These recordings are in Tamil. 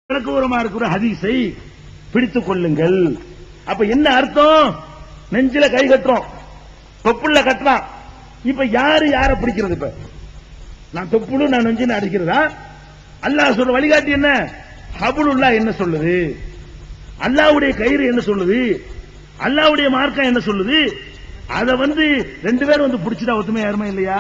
விளக்கபூர்வமா இருக்கிற ஹதீஸை பிடித்துக் கொள்ளுங்கள் அப்ப என்ன அர்த்தம் நெஞ்சில கை கட்டுறோம் தொப்புள்ள கட்டலாம் இப்ப யாரு யார பிடிக்கிறது இப்ப நான் தொப்புளு நான் நெஞ்சின அடிக்கிறதா அல்லாஹ் சொல்ற வழிகாட்டி என்ன ஹபுலுல்லா என்ன சொல்லுது அல்லாஹ்வுடைய கயிறு என்ன சொல்லுது அல்லாஹ்வுடைய மார்க்கம் என்ன சொல்லுது அத வந்து ரெண்டு பேரும் வந்து பிடிச்சிட்டா ஒத்துமை யாருமே இல்லையா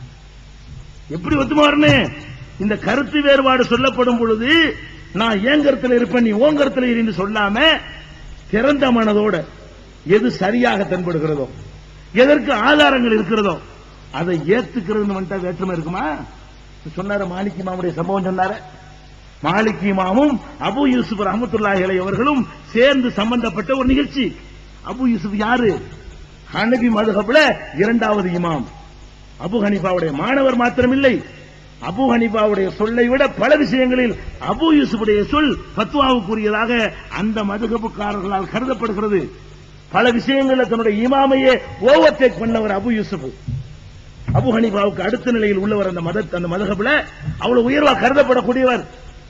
எப்படி ஒத்துமை வரணும் இந்த கருத்து வேறுபாடு சொல்லப்படும் பொழுது நான் ஏன் கருத்துல இருப்பேன் நீ ஓன் கருத்துல இருந்து சொல்லாம திறந்த மனதோட எது சரியாக தென்படுகிறதோ எதற்கு ஆதாரங்கள் இருக்கிறதோ அதை ஏத்துக்கிறதுன்னு வந்துட்டா வேற்றுமை இருக்குமா சொன்னாரு மாலிக் இமாமுடைய சம்பவம் சொன்னாரு மாலிக் இமாமும் அபு யூசுப் ரஹமத்துல்லாஹி அலைஹி அவர்களும் சேர்ந்து சம்பந்தப்பட்ட ஒரு நிகழ்ச்சி அபு யூசுப் யாரு ஹனபி மதுஹப்ல இரண்டாவது இமாம் அபு ஹனிஃபாவுடைய மாணவர் மாத்திரமில்லை அபு ஹனிஃபாவுடைய சொல்லை விட பல விஷயங்களில் அபு யூசுஃபுடைய சொல் பத்வாவுக்குரியதாக அந்த மதுகப்புக்காரர்களால் கருதப்படுகிறது பல விஷயங்களில் தன்னுடைய இமாமையே ஓவர்டேக் பண்ணவர் அபு யூசுப் அபு ஹனிஃபாவுக்கு அடுத்த நிலையில் உள்ளவர் அந்த மத அந்த மதகப்புல அவ்வளவு உயர்வா கருதப்படக்கூடியவர்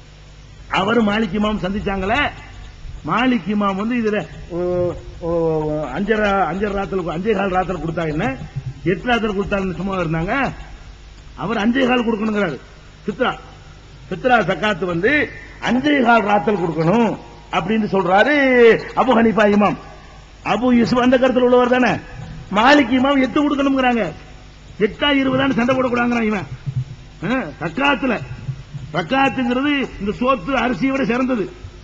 அவர் மாலிக் இமாம் சந்திச்சாங்களே மாலிக் இமாம் வந்து இதுல ஓ, ஓ, அஞ்சரை அஞ்சரை ராத்திர அஞ்சே கால் ராத்திர கொடுத்தா என்ன எட்டு ராத்திர கொடுத்தாங்கன்னு சும்மா இருந்தாங்க அவர் அஞ்சே கால் கொடுக்கணுங்கிறாரு பித்ரா பித்ரா சக்காத்து வந்து அஞ்சே கால் ராத்தல் கொடுக்கணும் அப்படின்னு சொல்றாரு அபு ஹனிஃபா இமாம் அபு யூசுப் அந்த கருத்துல உள்ளவர் தானே மாலிக் இமாம் எட்டு கொடுக்கணுங்கிறாங்க எட்டா இருபதான்னு சண்டை போடக்கூடாங்கிறான் இவன் ஆ, ரக்காத்துல ரக்காத்துங்கிறது இந்த சோத்து அரிசியை விட சிறந்தது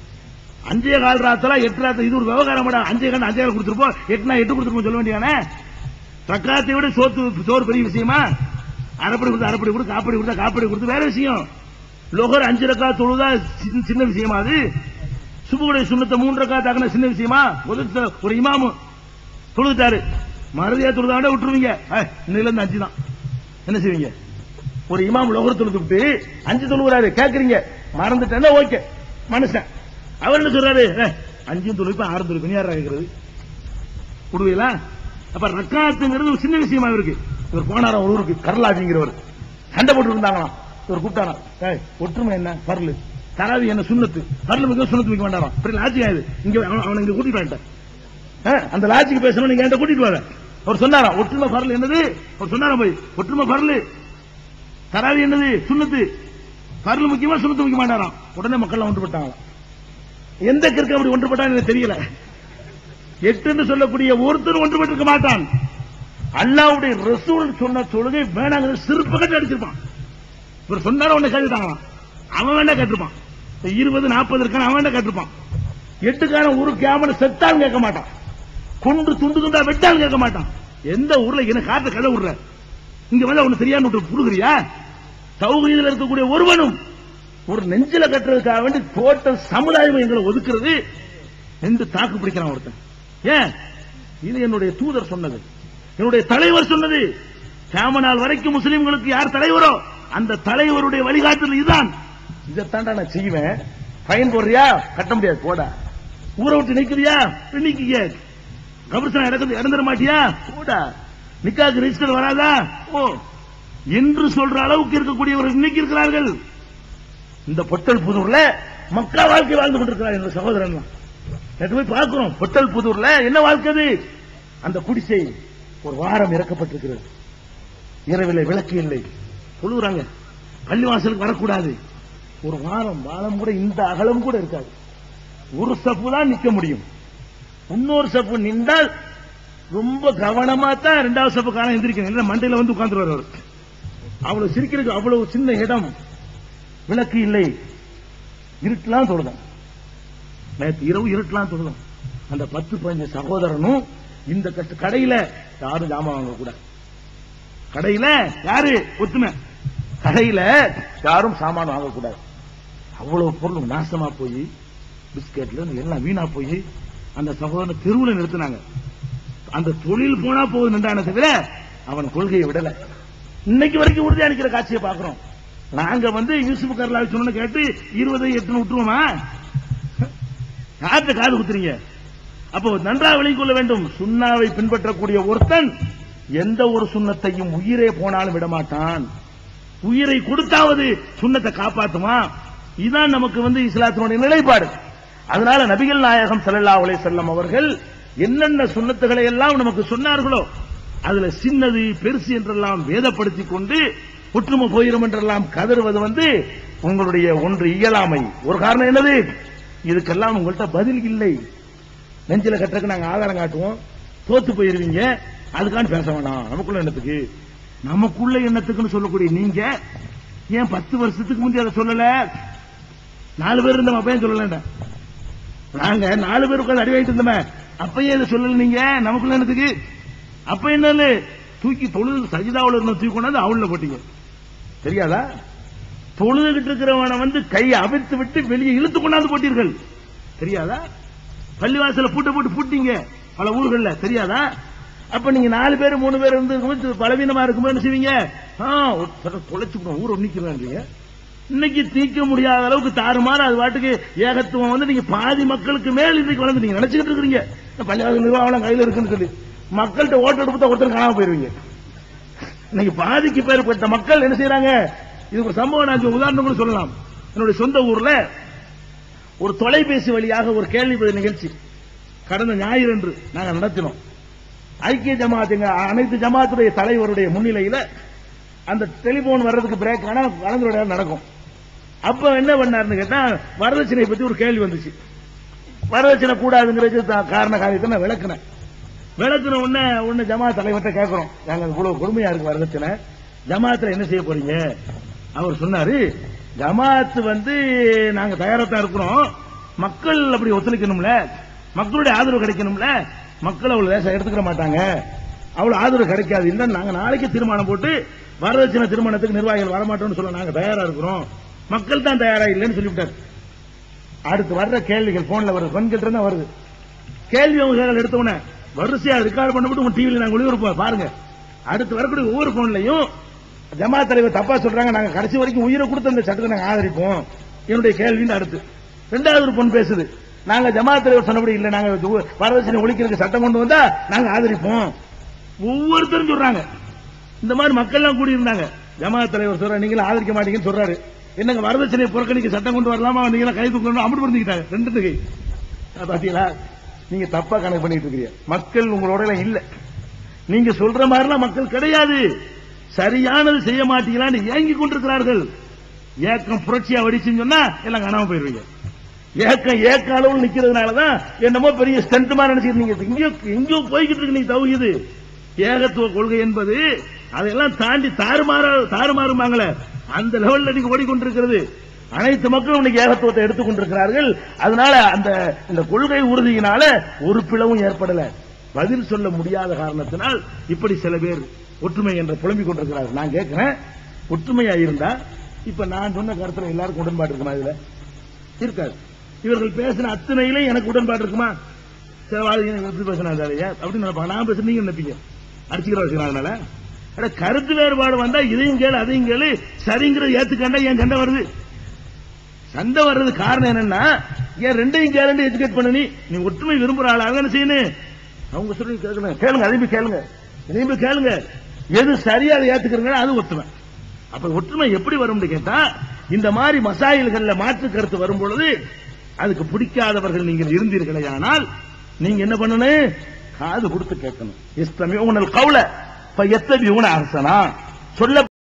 அஞ்சே கால் ராத்தலா எட்டு ராத்தல் இது ஒரு விவகாரம் அஞ்சே கால் அஞ்சே கால் கொடுத்துருப்போம் எட்டுனா எட்டு கொடுத்துருப்போம் சொல்ல வேண்டியானே ரக்காத்தை விட சோத்து சோறு பெரிய விஷயமா அரைப்படி கொடுத்து அரைப்படி கொடுத்து காப்படி கொடுத்தா காப்படி கொடுத்து வேற விஷயம் லோகர் அஞ்சு ரக்கா தொழுதா சின்ன- சின்ன விஷயமா அது சுபுடைய சுண்ணத்தை மூன்று ரக்கா தாக்கின சின்ன விஷயமா ஒதுக்க ஒரு இமாமு தொழுதுட்டாரு மறுதியா தொழுதாண்டா விட்டுருவீங்க ஏய், இன்னையில இருந்து அஞ்சு தான் என்ன செய்வீங்க ஒரு இமாம் லோகர் தொழுது விட்டு அஞ்சு தொழுகிறாரு கேக்குறீங்க மறந்துட்டேன்னா ஓகே மனுஷன் அவர் என்ன சொல்றாரு ஏய், அஞ்சும் தொழுப்ப ஆறு தொழுப்ப நீ யாரா கேக்குறது விடுவீங்களா அப்ப ரக்காத்துங்கிறது ஒரு சின்ன விஷயமா இருக்கு இவர் போனாராம் ஒரு ஊருக்கு கரலாஜிங்கிறவர் சண்டை போட்டு இருந்தாங்களாம் இவர் கூப்பிட்டாராம் ஏய், ஒற்றுமை என்ன பரலு தராவி என்ன சுண்ணத்து பரலு மிக சுண்ணத்து மிக்க வேண்டாம் இப்படி லாஜிக் ஆகுது இங்க அவன் அவனை இங்க கூட்டிட்டு வந்துட்டேன் ஆ, அந்த லாஜிக் பேசணும் நீங்க என்கிட்ட கூட்டிட்டு வாங்க அவர் சொன்னாராம் ஒற்றுமை பரல் என்னது அவர் சொன்னாராம் போய் ஒற்றுமை பரலு தராவி என்னது சுண்ணத்து பரலு முக்கியமா சுண்ணத்து முக்கிய மாட்டாராம் உடனே மக்கள் ஒன்றுபட்டாங்களாம் எந்த கிறுக்கு அப்படி ஒன்றுபட்டான்னு எனக்கு தெரியல எட்டுன்னு சொல்லக்கூடிய ஒருத்தர் ஒன்றுபட்டிருக்க மாட்டான் அல்லாவுடைய ரசூல் சொன்ன தொழுகை வேணாங்க சிறுப்பு கட்டி அடிச்சிருப்பான் இவர் சொன்னார உன்னை கேட்டுட்டாங்களாம் அவன் வேணா கேட்டிருப்பான் இந்த இருபது நாற்பது இருக்கான அவன் வேணா கேட்டிருப்பான் எட்டுக்கான ஒரு கேமரா செத்தாலும் கேட்க மாட்டான் கொண்டு துண்டு துண்டா வெட்டாலும் கேட்க மாட்டான் எந்த ஊர்ல என்ன காட்ட கதை விடுற இங்க வந்து அவனு தெரியாம விட்டு புடுகிறியா சௌகரியத்தில் இருக்கக்கூடிய ஒருவனும் ஒரு நெஞ்சில கட்டுறதுக்காக வேண்டி டோட்டல் சமுதாயம் எங்களை ஒதுக்குறது என்று தாக்கு பிடிக்கிறான் ஒருத்தன் ஏன் இது என்னுடைய தூதர் சொன்னது என்னுடைய தலைவர் சொன்னது கியாம நாள் வரைக்கும் முஸ்லிம்களுக்கு யார் தலைவரோ அந்த தலைவருடைய வழிகாட்டுதல் இதுதான் இதைத்தாண்டா நான் செய்வேன் ஃபைன் போடுறியா கட்ட முடியாது போடா ஊரை விட்டு நிக்கிறியா நிக்கிக்க கபர்சனம் இடத்துல இறந்துட மாட்டியா போடா நிக்காக்கு ரெஜிஸ்டர் வராதா ஓ என்று சொல்ற அளவுக்கு இருக்கக்கூடியவர்கள் இன்னைக்கு இருக்கிறார்கள் இந்த பொட்டல் புதூர்ல மக்கா வாழ்க்கை வாழ்ந்து கொண்டிருக்கிறார் என்ற சகோதரன் நேற்று போய் பார்க்கிறோம் பொட்டல் புதூர்ல என்ன வாழ்க்கை அது அந்த குடிசை ஒரு வாரம் இறக்கப்பட்டிருக்கிறது இரவில் விளக்கு இல்லை சொல்லுறாங்க பள்ளிவாசலுக்கு வரக்கூடாது ஒரு வாரம் வாரம் கூட இந்த அகலம் கூட இருக்காது ஒரு சப்பு தான் நிக்க முடியும் இன்னொரு சப்பு நின்றால் ரொம்ப கவனமா தான் ரெண்டாவது சப்பு காண எந்திரிக்கணும் இல்ல மண்டையில வந்து உட்கார்ந்துருவார் அவர் அவ்வளவு சிரிக்கிறதுக்கு அவ்வளவு சின்ன இடம் விளக்கு இல்லை இருட்டலாம் தொழுதான் நேற்று இரவு இருட்டலாம் தொழுதான் அந்த பத்து பதினஞ்சு சகோதரனும் இந்த கஷ்ட கடையில யாரும் ஜாமான் வாங்க கூட கடையில யாரு ஒத்துமை கடையில யாரும் சாமான் வாங்கக்கூடாது அவ்வளவு பொருளும் நாசமா போய் பிஸ்கெட்ல இருந்து எல்லாம் வீணா போய் அந்த சகோதரன் தெருவுல நிறுத்தினாங்க அந்த தொழில் போனா போகுது நின்றான தவிர அவன் கொள்கையை விடல இன்னைக்கு வரைக்கும் உறுதியா நிக்கிற காட்சியை பாக்குறோம் நாங்க வந்து யூசுப் கர்லாவை சொன்ன கேட்டு இருபது எட்டுன்னு விட்டுருவோமா யார்கிட்ட காது குத்துறீங்க அப்போ நன்றாக விளங்கிக் கொள்ள வேண்டும் சுண்ணாவை பின்பற்றக்கூடிய ஒருத்தன் எந்த ஒரு சுண்ணத்தையும் உயிரே போனாலும் விடமாட்டான் உயிரை கொடுத்தாவது சுண்ணத்தை காப்பாத்துமா இதுதான் நமக்கு வந்து இஸ்லாத்தினுடைய நிலைப்பாடு அதனால நபிகள் நாயகம் ஸல்லல்லாஹு அலைஹி வஸல்லம் அவர்கள் என்னென்ன சுன்னத்துகளை எல்லாம் நமக்கு சொன்னார்களோ அதுல சின்னது பெருசு என்றெல்லாம் வேதப்படுத்தி கொண்டு ஒற்றுமை போயிரும் என்றெல்லாம் கதறுவது வந்து உங்களுடைய ஒன்று இயலாமை ஒரு காரணம் என்னது இதுக்கெல்லாம் உங்கள்கிட்ட பதில் இல்லை நெஞ்சில கட்டுறதுக்கு நாங்க ஆதாரம் காட்டுவோம் தோத்து போயிருவீங்க அதுக்கான பேச வேணாம் நமக்குள்ள எண்ணத்துக்கு நமக்குள்ள எண்ணத்துக்குன்னு சொல்லக்கூடிய நீங்க ஏன் பத்து வருஷத்துக்கு முந்தைய அதை சொல்லல நாலு பேர் இருந்தோம் அப்ப ஏன் சொல்லல நாங்க நாலு பேர் உட்கார்ந்து அடி வாங்கிட்டு இருந்தோமே அப்பயே இதை சொல்லல நீங்க நமக்குள்ள என்னத்துக்கு அப்ப என்னன்னு தூக்கி தொழுது சஜிதாவுல இருந்த தூக்கி கொண்டாந்து அவள்ல போட்டீங்க தெரியாதா தொழுதுகிட்டு இருக்கிறவனை வந்து கையை அவிழ்த்து விட்டு வெளியே இழுத்து கொண்டாந்து போட்டீர்கள் தெரியாதா பள்ளிவாசல பூட்ட போட்டு பூட்டிங்க பல ஊர்கள்ல தெரியாதா அப்ப நீங்க நாலு பேர் மூணு பேர் இருந்து இருக்கும்போது பலவீனமா இருக்கும்போது என்ன செய்வீங்க ஆ, ஒரு தடவை தொலைச்சு விடுவோம், ஊரை நிக்கிறேன்றீங்க இன்னைக்கு தீர்க்க முடியாத அளவுக்கு தாறுமாறு அது பாட்டுக்கு ஏகத்துவம் வந்து நீங்க பாதி மக்களுக்கு மேல் இன்னைக்கு வளர்ந்து நீங்க நினைச்சுக்கிட்டு இருக்கிறீங்க இந்த பள்ளிவாசல் நிர்வாகம் கையில இருக்குன்னு சொல்லி மக்கள்கிட்ட ஓட்டு எடுத்து ஒருத்தர் காணாம போயிருவீங்க இன்னைக்கு பாதிக்கு பேர்பட்ட மக்கள் என்ன செய்யறாங்க இது ஒரு சம்பவம் நான் ஒரு உதாரணம் கூட சொல்லலாம் என்னுடைய சொந்த ஊர்ல ஒரு தொலைபேசி வழியாக ஒரு கேள்வி பதில் நிகழ்ச்சி கடந்த ஞாயிறு அன்று நாங்க நடத்தினோம் ஐக்கிய ஜமாத் எங்க அனைத்து ஜமாத்துடைய தலைவருடைய முன்னிலையில அந்த டெலிபோன் வர்றதுக்கு பிரேக் ஆனா கலந்துரையாடல் நடக்கும் அப்ப என்ன பண்ணாருன்னு கேட்டா வரதட்சணை பத்தி ஒரு கேள்வி வந்துச்சு வரதட்சணை கூடாதுங்கிறது தான் காரண காரியத்தை நான் விளக்குனேன் விளக்குன உடனே உடனே ஜமாத் தலைவர்கிட்ட கேட்கிறோம் நாங்க இவ்வளவு கொடுமையா இருக்கு வரதட்சணை ஜமாத்துல என்ன செய்ய போறீங்க அவர் சொன்னாரு ஜமாத் வந்து நாங்க தயாரத்தா இருக்கிறோம் மக்கள் அப்படி ஒத்துழைக்கணும்ல மக்களுடைய ஆதரவு கிடைக்கணும்ல மக்கள் அவ்வளவு லேசா எடுத்துக்கிற மாட்டாங்க அவ்வளவு ஆதரவு கிடைக்காது இல்ல நாங்க நாளைக்கு தீர்மானம் போட்டு வரதட்சணை திருமணத்துக்கு நிர்வாகிகள் வரமாட்டோம்னு சொல்ல நாங்க தயாரா இருக்கிறோம் மக்கள் தான் தயாரா இல்லைன்னு சொல்லிவிட்டார் அடுத்து வர்ற கேள்விகள் போன்ல வருது பெண்கிட்ட இருந்தா வருது கேள்வி அவங்க எடுத்த உடனே வரிசையா ரெக்கார்ட் பண்ணப்பட்டு உங்க டிவில நாங்க ஒளிபரப்போம் பாருங்க அடுத்து வரக்கூடிய ஒவ்வொரு போன்லயும் ஜமா தலைவர் தப்பா சொல்றாங்க நாங்க கடைசி வரைக்கும் உயிரை கொடுத்து அந்த சட்டத்தை நாங்க ஆதரிப்போம் என்னுடைய கேள்வின்னு அடுத்து ரெண்டாவது ஒரு பொண்ணு பேசுது நாங்க ஜமா தலைவர் சொன்னபடி இல்ல நாங்க இது வரதட்சணை ஒழிக்கிறதுக்கு சட்டம் கொண்டு வந்தா நாங்க ஆதரிப்போம் ஒவ்வொருத்தரும் சொல்றாங்க இந்த மாதிரி மக்கள் எல்லாம் கூடி இருந்தாங்க ஜமா தலைவர் சொல்ற நீங்களும் ஆதரிக்க மாட்டீங்கன்னு சொல்றாரு என்னங்க வரதட்சணை புறக்கணிக்க சட்டம் கொண்டு வரலாமா நீங்க கை தூக்கணும் அப்படி புரிஞ்சுக்கிட்டாங்க ரெண்டு கை அஹ் பாத்தீங்களா நீங்க தப்பா கணக்கு பண்ணிட்டு இருக்கிறீங்க மக்கள் உங்களோட எல்லாம் இல்ல நீங்க சொல்ற மாதிரிலாம் மக்கள் கிடையாது சரியானது செய்ய மாட்டீங்களான்னு ஏங்கி கொண்டிருக்கிறார்கள் ஏக்கம் புரட்சியா வடிச்சுன்னு சொன்னா எல்லாம் காணாம போயிருவீங்க ஏக்கம் ஏக்க அளவில் நிக்கிறதுனாலதான் என்னமோ பெரிய ஸ்டண்ட் மாதிரி நினைச்சிட்டு நீங்க எங்கேயோ எங்கேயோ போய்கிட்டு இருக்கு நீங்க தவுகுது ஏகத்துவ கொள்கை என்பது அதையெல்லாம் தாண்டி தாறுமாற தாறுமாறுமாங்களே அந்த லெவல்ல நீங்க ஓடிக்கொண்டிருக்கிறது அனைத்து மக்களும் இன்னைக்கு ஏகத்துவத்தை எடுத்துக் கொண்டிருக்கிறார்கள் அதனால அந்த இந்த கொள்கை உறுதியினால ஒரு பிளவும் ஏற்படல பதில் சொல்ல முடியாத காரணத்தினால் இப்படி சில பேர் ஒற்றுமை என்று புலம்பிக் கொண்டிருக்கிறார்கள் நான் கேட்கிறேன் ஒற்றுமையா இருந்தா இப்ப நான் சொன்ன கருத்துல எல்லாருக்கும் உடன்பாடு இருக்குமா இதுல இருக்காது இவர்கள் பேசின அத்தனையிலும் எனக்கு உடன்பாடு இருக்குமா சில வாழ்க்கை எப்படி பேசினாங்க அப்படின்னு நினைப்பாங்க நான் பேசுறது நீங்க நினைப்பீங்க அடிச்சுக்கிற வச்சுக்கலாம் அதனால அட கருத்து வேறுபாடு வந்தா இதையும் கேளு அதையும் கேளு சரிங்கிறது ஏத்துக்கண்டா ஏன் சண்டை வருது சண்டை வர்றது காரணம் என்னன்னா ஏன் ரெண்டையும் கேளுன்னு எஜுகேட் பண்ணு நீ நீ ஒற்றுமை விரும்புற ஆளா என்ன செய்யணும் அவங்க சொல்லி கேட்கணும் கேளுங்க அதையும் போய் கேளுங்க இதையும் போய் கேளுங்க எது சரியா அதை ஏத்துக்கிறீங்களோ அது ஒற்றுமை அப்ப ஒற்றுமை எப்படி வரும்னு கேட்டா இந்த மாதிரி மசாயில்கள்ல மாற்று கருத்து வரும் பொழுது அதுக்கு பிடிக்காதவர்கள் நீங்கள் இருந்தீர்களே ஆனால் நீங்க என்ன பண்ணணும் காது கொடுத்து கேட்கணும் இஸ்லமிய உணல் கவுல எத்தனை அரசனா சொல்ல